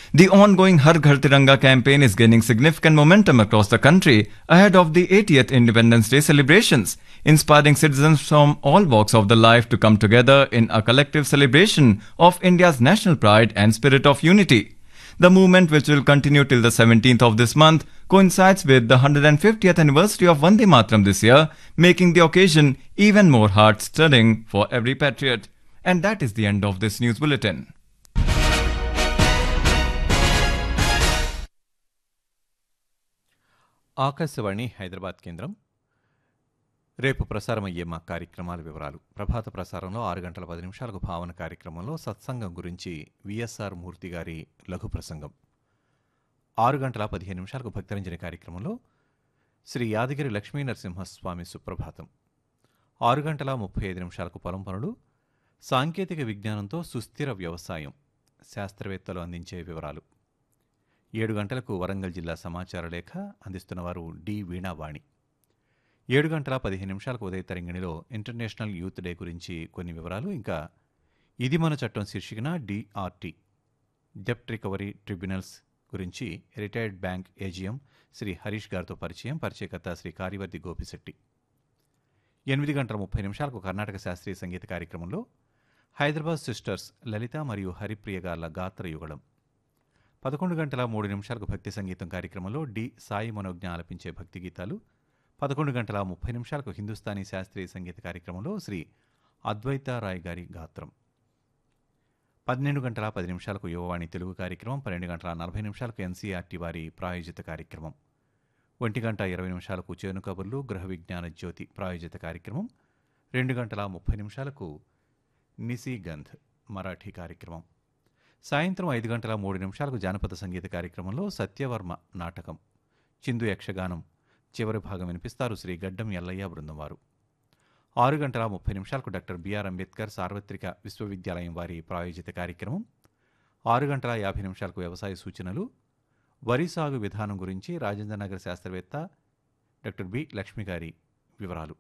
The ongoing Har Ghar Tiranga campaign is gaining significant momentum across the country ahead of the 80th Independence Day celebrations, inspiring citizens from all walks of the life to come together in a collective celebration of India's national pride and spirit of unity. The movement, which will continue till the 17th of this month, coincides with the 150th anniversary of Vande Mataram this year, making the occasion even more heart-stirring for every patriot. And that is the end of this news bulletin. Akashvani Hyderabad కేంద్రం రేపు ప్రసారమయ్యే మా కార్యక్రమాల వివరాలు ప్రభాత ప్రసారంలో ఆరు గంటల పది నిమిషాలకు భావన కార్యక్రమంలో సత్సంగం గురించి విఎస్ఆర్ మూర్తి గారి లఘు ప్రసంగం ఆరు గంటల పదిహేను నిమిషాలకు భక్తరంజని కార్యక్రమంలో శ్రీ యాదగిరి లక్ష్మీ నరసింహస్వామి సుప్రభాతం ఆరు గంటల ముప్పై ఐదు నిమిషాలకు పొలం పనులు సాంకేతిక విజ్ఞానంతో సుస్థిర వ్యవసాయం శాస్త్రవేత్తలు అందించే వివరాలు ఏడు గంటలకు వరంగల్ జిల్లా సమాచార లేఖ అందిస్తున్నవారు డి వీణావాణి ఏడు గంటల పదిహేను నిమిషాలకు ఉదయ తరంగిణిలో ఇంటర్నేషనల్ యూత్ డే గురించి కొన్ని వివరాలు ఇంకా ఇది మన చట్టం శీర్షికన డిఆర్టీ డెప్ట్ రికవరీ ట్రిబ్యునల్స్ గురించి retired bank AGM Shri Harish గారితో పరిచయం పరిచయకర్త శ్రీ కార్యవర్తి గోపిశెట్టి ఎనిమిది గంటల ముప్పై నిమిషాలకు కర్ణాటక శాస్త్రీయ సంగీత కార్యక్రమంలో హైదరాబాద్ సిస్టర్స్ లలిత మరియు హరిప్రియ గార్ల గాత్ర యుగళం పదకొండు గంటల మూడు నిమిషాలకు భక్తి సంగీతం కార్యక్రమంలో డి సాయి మనోజ్ఞ ఆలపించే భక్తి గీతాలు పదకొండు గంటల ముప్పై నిమిషాలకు హిందుస్థానీ శాస్త్రీయ సంగీత కార్యక్రమంలో శ్రీ అద్వైత రాయ్ గారి గాత్రం పన్నెండు గంటల పది నిమిషాలకు యువవాణి తెలుగు కార్యక్రమం పన్నెండు గంటల నలభై నిమిషాలకు ఎన్సీఆర్టీ వారి ప్రాయోజిత కార్యక్రమం ఒంటి గంట ఇరవై నిమిషాలకు చేను కబుర్లు గృహ విజ్ఞాన జ్యోతి ప్రాయోజిత కార్యక్రమం రెండు గంటల ముప్పై నిమిషాలకు నిసీగంధ్ మరాఠీ కార్యక్రమం సాయంత్రం ఐదు గంటల మూడు నిమిషాలకు జానపద సంగీత కార్యక్రమంలో సత్యవర్మ నాటకం చిందు యక్షగానం చివరి భాగం వినిపిస్తారు శ్రీ గడ్డం ఎల్లయ్య బృందం వారు ఆరు గంటల ముప్పై నిమిషాలకు డాక్టర్ బిఆర్ అంబేద్కర్ సార్వత్రిక విశ్వవిద్యాలయం వారి ప్రాయోజిత కార్యక్రమం ఆరు గంటల యాభై నిమిషాలకు వ్యవసాయ సూచనలు వరి సాగు విధానం గురించి రాజేంద్రనగర్ శాస్త్రవేత్త డాక్టర్ బి లక్ష్మి గారి వివరాలు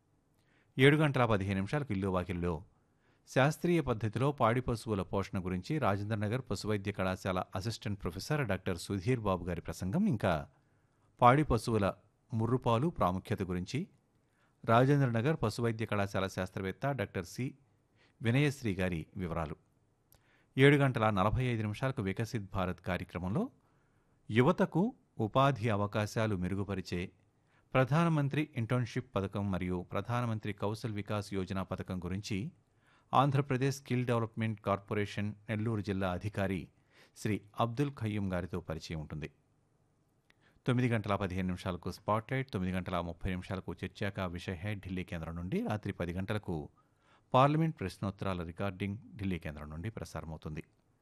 ఏడు గంటల పదిహేను నిమిషాలకు ఇల్లు వాకిల్లో శాస్త్రీయ పద్ధతిలో పాడి పశువుల పోషణ గురించి రాజేంద్రనగర్ పశువైద్య కళాశాల assistant professor doctor Sudheer Babu గారి ప్రసంగం ఇంకా పాడి పశువుల ముర్రుపాలు ప్రాముఖ్యత గురించి రాజేంద్రనగర్ పశువైద్య కళాశాల శాస్త్రవేత్త డాక్టర్ సి వినయశ్రీ గారి వివరాలు ఏడు గంటల నలభై ఐదు నిమిషాలకు వికసిత్ భారత్ కార్యక్రమంలో యువతకు ఉపాధి అవకాశాలు మెరుగుపరిచే ప్రధానమంత్రి ఇంటర్న్షిప్ పథకం మరియు ప్రధానమంత్రి కౌశల్ వికాస్ యోజన పథకం గురించి Andhra Pradesh skill development corporation Nellore జిల్లా అధికారి శ్రీ అబ్దుల్ ఖయ్యూం గారితో పరిచయం ఉంటుంది తొమ్మిది గంటల పదిహేను నిమిషాలకు స్పాట్లైట్ తొమ్మిది గంటల ముప్పై నిమిషాలకు చర్చాక విషయ హెడ్ ఢిల్లీ కేంద్రం నుండి రాత్రి పది గంటలకు పార్లమెంట్ ప్రశ్నోత్తరాల రికార్డింగ్ ఢిల్లీ కేంద్రం నుండి ప్రసారమవుతుంది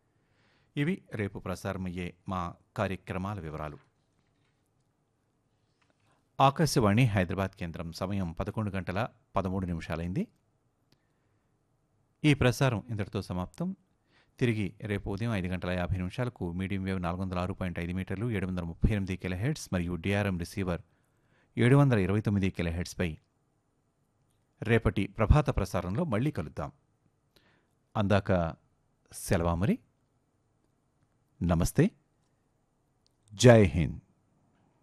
ఇవి రేపు ప్రసారమయ్యే మా కార్యక్రమాల వివరాలు ఆకాశవాణి హైదరాబాద్ కేంద్రం సమయం పదకొండు గంటల పదమూడు నిమిషాలైంది ఈ ప్రసారం ఇంతటితో సమాప్తం తిరిగి రేపు ఉదయం ఐదు గంటల యాభై నిమిషాలకు మీడియం వేవ్ నాలుగు వందల ఆరు పాయింట్ ఐదు మీటర్లు ఏడు వందల ముప్పై ఎనిమిది కిలోహెడ్స్ మరియు డిఆర్ఎం రిసీవర్ ఏడు వందల ఇరవై తొమ్మిది కిలోహెడ్స్పై రేపటి ప్రభాత ప్రసారంలో మళ్ళీ కలుద్దాం అందాక సెలవా మరి నమస్తే జై హింద్